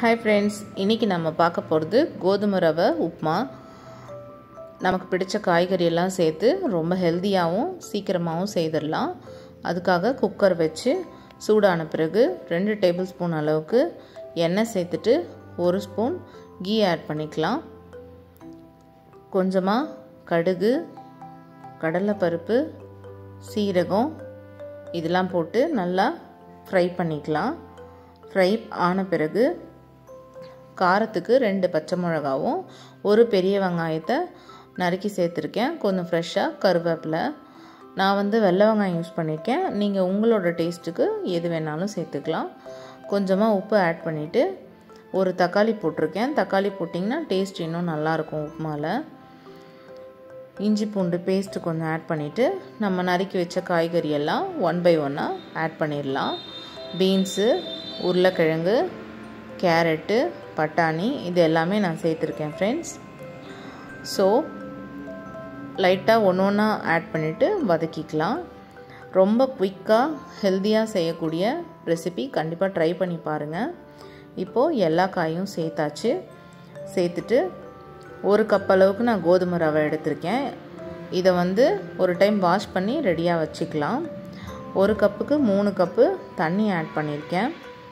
hi friends இன்றைக்கி நம்ம பார்க்க போகிறது கோதுமை ரவை உப்புமா நமக்கு பிடிச்ச காய்கறி எல்லாம் சேர்த்து ரொம்ப ஹெல்த்தியாகவும் சீக்கிரமாகவும் செய்திடலாம் அதுக்காக குக்கர் வச்சு சூடான பிறகு ரெண்டு டேபிள் ஸ்பூன் அளவுக்கு எண்ணெய் சேர்த்துட்டு ஒரு ஸ்பூன் கீ ஆட் பண்ணிக்கலாம் கொஞ்சமாக கடுகு கடலைப்பருப்பு சீரகம் இதெல்லாம் போட்டு நல்லா ஃப்ரை பண்ணிக்கலாம் ஃப்ரை ஆன பிறகு காரத்துக்கு ரெண்டு பச்சை மிளகாவும் ஒரு பெரிய வெங்காயத்தை நறுக்கி சேர்த்துருக்கேன் கொஞ்சம் ஃப்ரெஷ்ஷாக கருவேப்பிலை நான் வந்து வெள்ளை வெங்காயம் யூஸ் பண்ணியிருக்கேன் நீங்கள் உங்களோட டேஸ்ட்டுக்கு எது வேணாலும் சேர்த்துக்கலாம் கொஞ்சமாக உப்பு ஆட் பண்ணிவிட்டு ஒரு தக்காளி போட்டிருக்கேன் தக்காளி போட்டிங்கன்னா டேஸ்ட் இன்னும் நல்லாயிருக்கும் உப்புமாவில் இஞ்சி பூண்டு பேஸ்ட்டு கொஞ்சம் ஆட் பண்ணிவிட்டு நம்ம நறுக்கி வச்ச காய்கறி எல்லாம் ஒன் பை ஒன்னாக ஆட் பண்ணிடலாம் பீன்ஸு உருளைக்கிழங்கு கேரட்டு பட்டாணி இது எல்லாமே நான் சேர்த்துருக்கேன் ஃப்ரெண்ட்ஸ் ஸோ லைட்டாக ஒன்று ஒன்றா ஆட் பண்ணிவிட்டு வதக்கிக்கலாம் ரொம்ப குயிக்காக ஹெல்த்தியாக செய்யக்கூடிய ரெசிபி கண்டிப்பாக ட்ரை பண்ணி பாருங்கள் இப்போது எல்லா காயும் சேர்த்தாச்சு சேர்த்துட்டு ஒரு கப் அளவுக்கு நான் கோதுமை ரவை எடுத்திருக்கேன் இதை வந்து ஒரு டைம் வாஷ் பண்ணி ரெடியாக வச்சுக்கலாம் ஒரு கப்புக்கு மூணு கப்பு தண்ணி ஆட் பண்ணியிருக்கேன்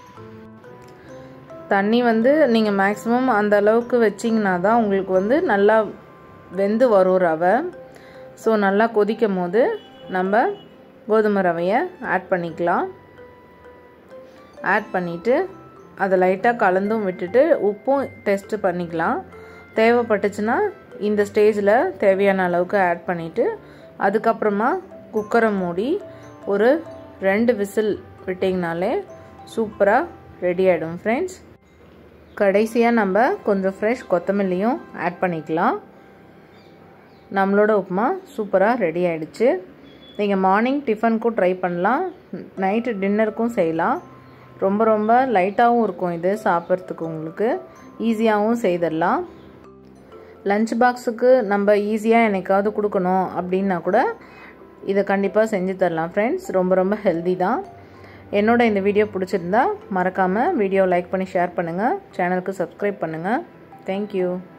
தண்ணி வந்து நீங்கள் மேக்ஸிமம் அந்த அளவுக்கு வச்சிங்கன்னா தான் உங்களுக்கு வந்து நல்லா வெந்து வரும் ரவை ஸோ நல்லா கொதிக்கும் போது நம்ம கோதுமை ரவையை ஆட் பண்ணிக்கலாம் ஆட் பண்ணிவிட்டு அதை லைட்டாக கலந்தும் விட்டுட்டு உப்பும் டெஸ்ட்டு பண்ணிக்கலாம் தேவைப்பட்டுச்சுன்னா இந்த ஸ்டேஜில் தேவையான அளவுக்கு ஆட் பண்ணிவிட்டு அதுக்கப்புறமா குக்கரை மூடி ஒரு ரெண்டு விசில் விட்டிங்கனாலே சூப்பராக ரெடி ஆகிடும் ஃப்ரெண்ட்ஸ் கடைசியாக நம்ம கொஞ்சம் ஃப்ரெஷ் கொத்தமல்லியும் ஆட் பண்ணிக்கலாம் நம்மளோட உப்புமா சூப்பராக ரெடி ஆகிடுச்சு நீங்கள் மார்னிங் டிஃபனுக்கும் ட்ரை பண்ணலாம் நைட்டு டின்னருக்கும் செய்யலாம் ரொம்ப ரொம்ப லைட்டாகவும் இருக்கும் இது சாப்பிட்றதுக்கு உங்களுக்கு ஈஸியாகவும் செய்திடலாம் லஞ்ச் பாக்ஸுக்கு நம்ம ஈஸியாக என்னைக்காவது கொடுக்கணும் அப்படின்னா கூட இதை கண்டிப்பாக செஞ்சு தரலாம் ஃப்ரெண்ட்ஸ் ரொம்ப ரொம்ப ஹெல்தி தான் என்னோட இந்த வீடியோ பிடிச்சிருந்தா மறக்காமல் வீடியோ லைக் பண்ணி ஷேர் பண்ணுங்கள் சேனலுக்கு சப்ஸ்கிரைப் பண்ணுங்கள் தேங்க்யூ